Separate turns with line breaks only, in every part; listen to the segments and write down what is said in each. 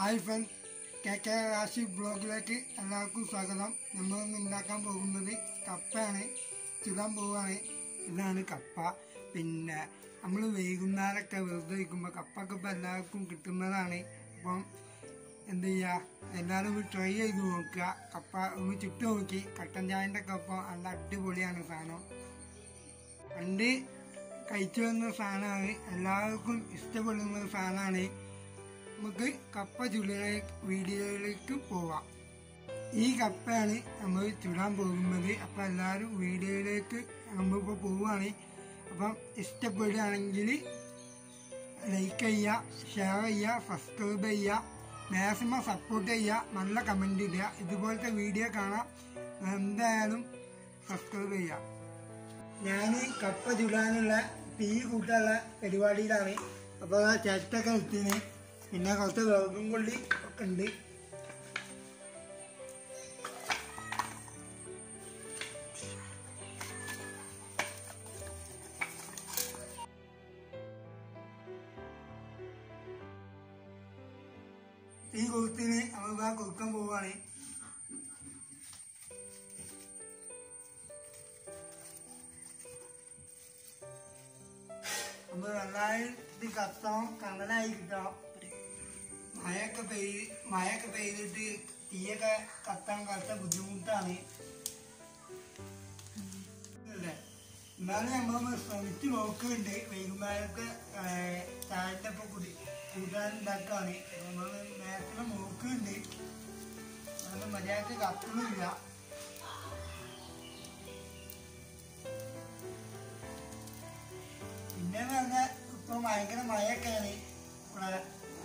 hi front K K രാശി ബ്ലോഗിലേക്ക് എല്ലാവർക്കും സ്വാഗതം നമ്മൾ ഇന്ന് ഉണ്ടാക്കാൻ പോകുന്നത് കപ്പയാണ് ചുടാൻ പോവുകയാണ് ഇതാണ് കപ്പ പിന്നെ നമ്മൾ വൈകുന്നേരമൊക്കെ വെറുതെ ഇരിക്കുമ്പോൾ കപ്പൊക്കെ ഇപ്പം എല്ലാവർക്കും കിട്ടുന്നതാണ് അപ്പം എന്ത് ചെയ്യുക എല്ലാവരും ഒന്ന് ട്രൈ ചെയ്ത് നോക്കുക കപ്പ ഒന്ന് ചുട്ടു നോക്കി കട്ടൻ ചായൻ്റെ കപ്പ നല്ല അടിപൊളിയാണ് സാധനം പണ്ട് കഴിച്ചു വന്ന സാധനമാണ് എല്ലാവർക്കും ഇഷ്ടപ്പെടുന്ന ഒരു സാധനമാണ് നമുക്ക് കപ്പ ചുടുന്ന വീഡിയോയിലേക്ക് പോവാം ഈ കപ്പയാണ് നമ്മൾ ചുടാൻ പോകുന്നത് അപ്പം എല്ലാവരും വീഡിയോയിലേക്ക് നമ്മളിപ്പോൾ പോവുകയാണ് അപ്പം ഇഷ്ടപ്പെടുകയാണെങ്കിൽ ലൈക്ക് ചെയ്യുക ഷെയർ ചെയ്യുക സബ്സ്ക്രൈബ് ചെയ്യുക മാക്സിമം സപ്പോർട്ട് ചെയ്യുക നല്ല കമൻറ്റ് ഇടുക ഇതുപോലത്തെ വീഡിയോ കാണാം എന്തായാലും സബ്സ്ക്രൈബ് ചെയ്യുക ഞാൻ കപ്പ ചുടാനുള്ള തീ കൂട്ടാനുള്ള പരിപാടിയിലാണ് അപ്പോൾ ആ ചേട്ടൊക്കെ എത്തിന് പിന്നെ കുറച്ച് വിറകും കൊള്ളി ഒക്കെ ഉണ്ട് തീ കൊടുത്തിന് നമ്മൾ ആ കൊടുക്കാൻ പോവുകയാണ് നമ്മൾ നന്നായിട്ട് കത്തണം കണ്ണനായി കിട്ടണം മഴയൊക്കെ പെയ്ത് മഴയൊക്കെ പെയ്തിട്ട് തീയൊക്കെ കത്താൻ കുറച്ച് ബുദ്ധിമുട്ടാണ് അല്ലേ എന്നാലും നമ്മൾ ശ്രമിച്ച് നോക്കുന്നുണ്ട് വൈകുന്നേരത്തെ ചായൻ്റെ ഒപ്പം കുടി കൂട്ടാൻ ഉണ്ടാക്കാണ് നമ്മൾ മാക്സിമം നോക്കുന്നുണ്ട് അത് മര്യാദക്ക് കത്തുന്നില്ല പിന്നെ പറഞ്ഞാൽ ഇപ്പൊ ഭയങ്കര മഴയൊക്കെയാണ് ഇവിടെ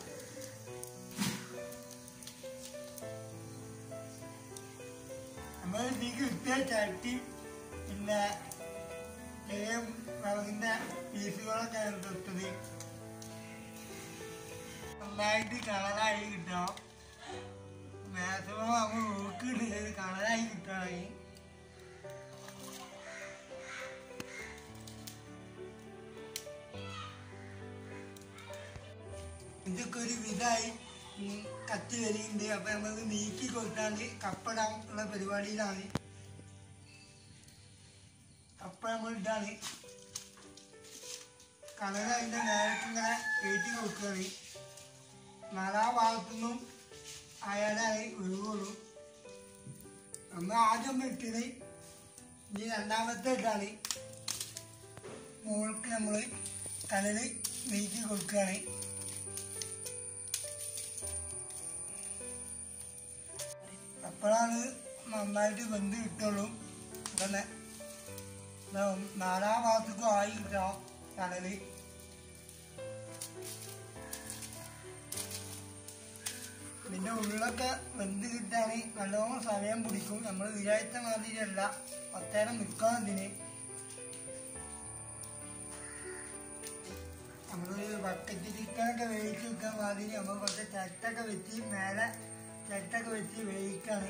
നമ്മൾ ഇതിക്ക് കിട്ടിയ ചട്ടി പിന്നെ ചെറിയ വിറകിന്റെ പീസുകളൊക്കെ ആണ് തൊട്ടത് നന്നായിട്ട് കളറായി കിട്ടണം മാക്സിമം നമ്മൾ നോക്കുന്നുണ്ട് കളറായി കിട്ടണമെങ്കിൽ ഇതൊക്കെ ഒരു വിധമായി ഉം, കത്തി വരികയുണ്ട് അപ്പൊ നമുക്ക് നീക്കി കൊടുത്താണ്ട് കപ്പടാൻ ഉള്ള പരിപാടിയിലാണ് കപ്പ നമ്മൾ ഇതാണ് കളർ അതിന്റെ നേരത്തെ ഇങ്ങനെ കയറ്റി കൊടുക്കുകയാണ് നാലാ ഭാഗത്തുനിന്നും അയാളായി ഒഴുകുള്ളൂ നമ്മൾ ആദ്യം ഒന്ന് ഇട്ടത് ഇനി രണ്ടാമത്തെ ഇട്ടാണ് മുകൾക്ക് നമ്മൾ കലര് നീക്കി കൊടുക്കുകയാണ് അപ്പോഴാണ് നന്നായിട്ട് വെന്ത് കിട്ടുള്ളൂ പിന്നെ നാലാം ഭാഗത്തേക്കും ആയി കിട്ടണം കടല് ഇതിന്റെ ഉള്ളൊക്കെ വെന്ത് കിട്ടാൻ നല്ലോണം സമയം പിടിക്കും നമ്മൾ വിചാരിച്ച മാതിരിയല്ല ഒത്തേരം നിൽക്കണം ഇതിന് നമ്മള് ബക്കറ്റ് ചിക്കനൊക്കെ വേവിച്ച് വെക്കാൻ മാതിരി നമ്മൾ കുറച്ച് ചട്ടൊക്കെ വെച്ച് മേലെ ചട്ടൊക്കെ വെച്ച് വേവിക്കാണ്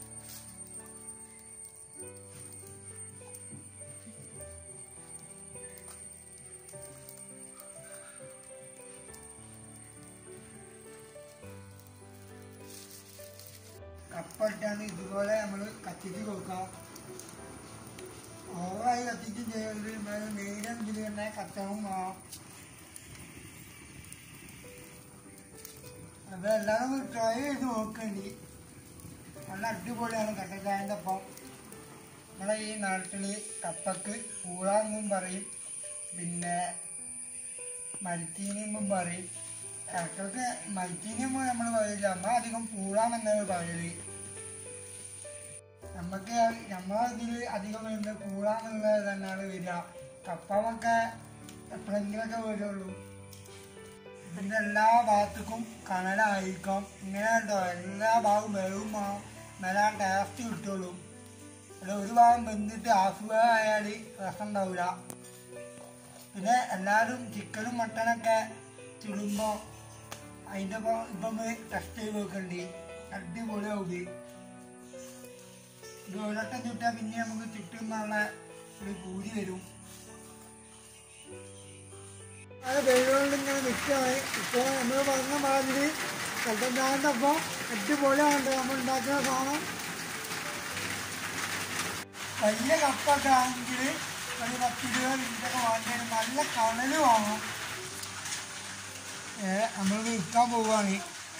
കപ്പട്ടാണ് ഇതുപോലെ നമ്മൾ കത്തിച്ച് കൊടുക്കാം ഓവറായി കത്തിച്ചും ചെയ്യരുത് മീഡിയം ഇതിൽ തന്നെ കത്തവും വേണം അത് എല്ലാവരും ട്രൈ ചെയ്ത് നോക്കണ്ടി നല്ല അടിപൊളിയാണ് കട്ടച്ചായൻ്റെ ഒപ്പം നമ്മളെ ഈ നാട്ടിൽ കപ്പക്ക് പൂളാന്നും പറയും പിന്നെ മരിച്ചീനിയും പറയും ഇടയ്ക്കൊക്കെ മരിച്ചീനിയും നമ്മൾ പറയില്ല നമ്മൾ അധികം പൂളാമെന്നാണ് പറയല് നമുക്ക് നമ്മളെ ഇതിൽ അധികം വരുന്നത് പൂളാന്നുള്ളത് തന്നെയാണ് വരിക കപ്പമൊക്കെ എപ്പോഴെങ്കിലൊക്കെ വരുള്ളൂ ഇതിന്റെ എല്ലാ ഭാഗത്തേക്കും കനലായിരിക്കും ഇങ്ങനെ ഉണ്ടോ എല്ലാ ഭാഗവും വെള്ളവും വേണം നല്ല ടേസ്റ്റ് കിട്ടുള്ളൂ അല്ല ഒരു ഭാഗം വെന്തിട്ട് ഹാഫ് വേവ് ആയാൽ രസം ഉണ്ടാവില്ല പിന്നെ എല്ലാവരും ചിക്കനും മട്ടനൊക്കെ ചുടുമ്പോൾ അതിൻ്റെ ഇപ്പം ടെസ്റ്റ് ചെയ്ത് നോക്കണ്ടി അടിപൊളിയാവും ഇത് ഒരട്ടം ചുട്ടാൽ പിന്നെ നമുക്ക് ചുറ്റുന്നുള്ള ഒരു പൂരി വരും അത് വെള്ളം ഇങ്ങനെ നിൽക്കുകയാണ് ഇപ്പോൾ നമ്മൾ പറഞ്ഞ മാതിരി കൽത്തൻ ചായൻ്റെ ഒപ്പം അടിപൊളിയാണ് നമ്മൾ ഉണ്ടാക്കുന്ന സാധനം വലിയ കപ്പൊക്കെ ആണെങ്കിൽ ഒരു പത്ത് ഇരുപത് മിനിറ്റൊക്കെ വാങ്ങിയാൽ നല്ല കണല് വാങ്ങും ഏ നമ്മൾ വിൽക്കാൻ പോവുകയാണ്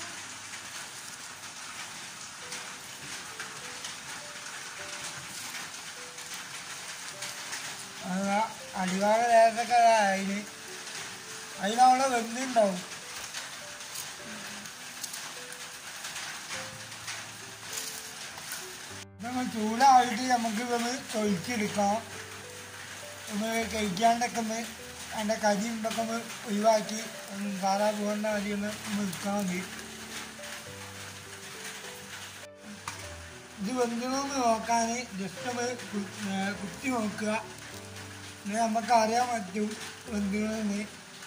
അതാ അടിവാര ലേസൊക്കെ അതിന് അതിനവിടെ വെന്തുണ്ടാവും നമ്മൾ ചൂടായിട്ട് നമുക്ക് ഇതൊന്ന് തൊഴിച്ചെടുക്കാം ഒന്ന് കഴിക്കാണ്ടൊക്കെ ഒന്ന് അതിൻ്റെ കരിയും ഇതൊക്കെ ഒന്ന് ഒഴിവാക്കി ഒന്ന് സാധാ പോകുന്ന അരി ഒന്ന് നിൽക്കാൻ മതി ഇത് വെന്തിനോന്ന് നോക്കാൻ ജസ്റ്റ് ഒന്ന് കു- ഏ, കുത്തി നോക്കുക എന്നാൽ നമുക്ക് അറിയാൻ പറ്റും വെന്തിനോന്ന്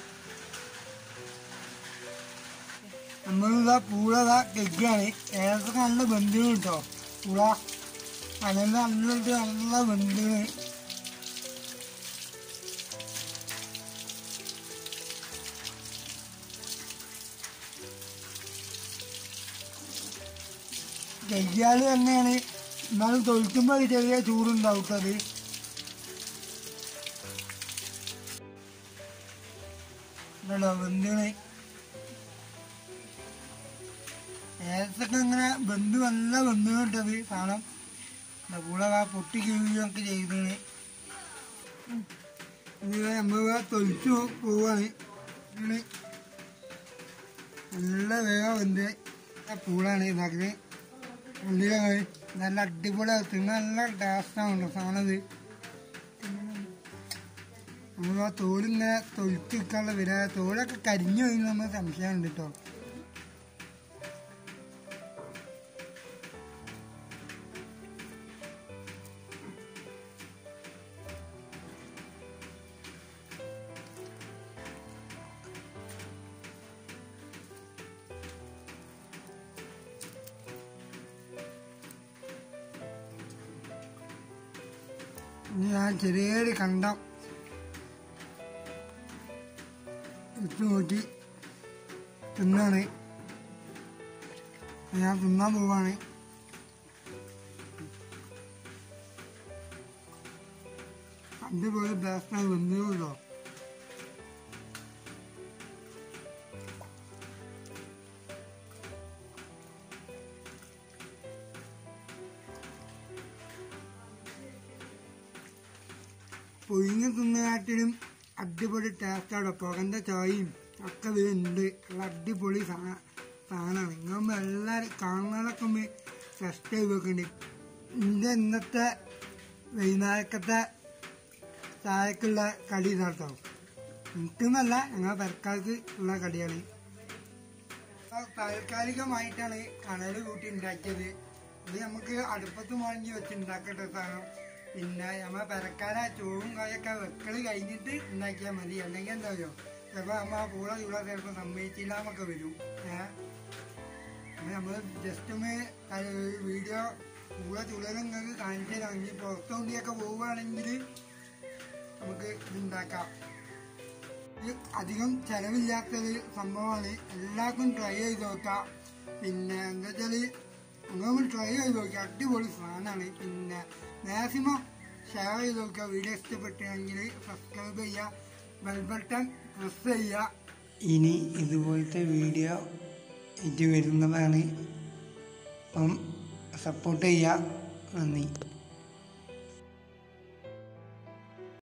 നമ്മളിതാ പൂളതാ കഴിക്കുകയാണ് ഏതൊക്കെ നല്ല ബന്ധുവും കേട്ടോ പൂള നല്ല നല്ലിട്ട് നല്ല ബന്ധുവ് കഴിക്കാൽ തന്നെയാണ് എന്നാലും തൊഴിക്കുമ്പോൾ ഒരു ചെറിയ ചൂടുണ്ടാവും ട്ടോ അത് ഇതല്ലോ ബന്ധുവിന് ഏതൊക്കെ ഇങ്ങനെ ബന്ധു നല്ല ബന്ധു കിട്ടത് സാധനം കൂടെ ആ പൊട്ടി കിഴുകയൊക്കെ ചെയ്തത് ഇത് നമ്മൾ തൊലിച്ചു പോവാണ് ഇങ്ങനെ നല്ല വേഗം വെന്ത് ആ പൂളാണ് ഇതാക്കുന്നത് ഉള്ളിലാണ് നല്ല അടിപൊളി തിന്നാൻ നല്ല ടേസ്റ്റാണ് സാധനം ഇത് നമ്മൾ ആ തോലിങ്ങനെ തൊലിച്ച് വെക്കാനുള്ള വില തോലൊക്കെ കരിഞ്ഞു പോയി നമ്മൾ സംശയമുണ്ട് കേട്ടോ ഇനി ഞാൻ ചെറിയൊരു കണ്ടം ഇട്ട് നോക്കി തിന്നാണ് ഞാൻ തിന്നാൻ പോവാണ് അടിപൊളി ടേസ്റ്റാണ് വന്നതുള്ളൂ പൊയിഞ്ഞ് തിന്നനാട്ടിലും അടിപൊളി ടേസ്റ്റാണ് പുകൻ്റെ ചായയും ഒക്കെ ഇതിലുണ്ട് നല്ല അടിപൊളി സാ- സാധനമാണ് ഇങ്ങാകുമ്പോൾ എല്ലാവരും കാണുന്നതൊക്കെ ഒന്ന് സബ്സ്ക്രൈബ് വെക്കണ്ട് എൻ്റെ ഇന്നത്തെ വൈകുന്നേരത്തെ ചായക്കുള്ള കടി ഇതാട്ടോ എനിക്കെന്നല്ല ഞങ്ങളെ പെരക്കാർക്ക് ഉള്ള കടിയാണ് അപ്പോൾ താൽക്കാലികമായിട്ടാണ് കണൽ കൂട്ടി ഉണ്ടാക്കിയത് ഇത് നമുക്ക് അടുപ്പത്ത് വാങ്ങി വെച്ച് ഉണ്ടാക്കേണ്ട സാധനം പിന്നെ നമ്മളെ പെരക്കാരെ ചോറും കായൊക്കെ വെക്കല് കഴിഞ്ഞിട്ട് ഉണ്ടാക്കിയാൽ മതി അല്ലെങ്കിൽ എന്താ പറയുക ചിലപ്പോൾ നമ്മൾ ആ പൂള ചൂള ചിലപ്പോൾ സമ്മതിച്ചില്ല എന്നൊക്കെ വരും ഏഹ് നമ്മൾ ജസ്റ്റ് ഒന്ന് ക- വീഡിയോ പൂള ചുളലും നിങ്ങൾക്ക് കാണിച്ചു തരാം ഇനി പുറത്തുകൊണ്ടിയൊക്കെ പോവുകയാണെങ്കിൽ നമുക്ക് ഇതുണ്ടാക്കാം ഇത് അധികം ചെലവില്ലാത്തൊരു സംഭവമാണ് എല്ലാവർക്കും ട്രൈ ചെയ്ത് നോക്കാം പിന്നെ എന്താ വെച്ചാൽ അങ്ങനെ ട്രൈ ചെയ്ത് നോക്കുക അടിപൊളി സാധനമാണ് പിന്നെ മാക്സിമം ഷെയർ ചെയ്ത് നോക്കുക വീഡിയോ ഇഷ്ടപ്പെട്ടുകയെങ്കിൽ സബ്സ്ക്രൈബ് ചെയ്യുക ബെൽ ബട്ടൺ പ്രസ് ചെയ്യുക ഇനി ഇതുപോലത്തെ വീഡിയോ ഇത് വരുന്നതാണ് അപ്പം സപ്പോർട്ട് ചെയ്യുക നന്ദി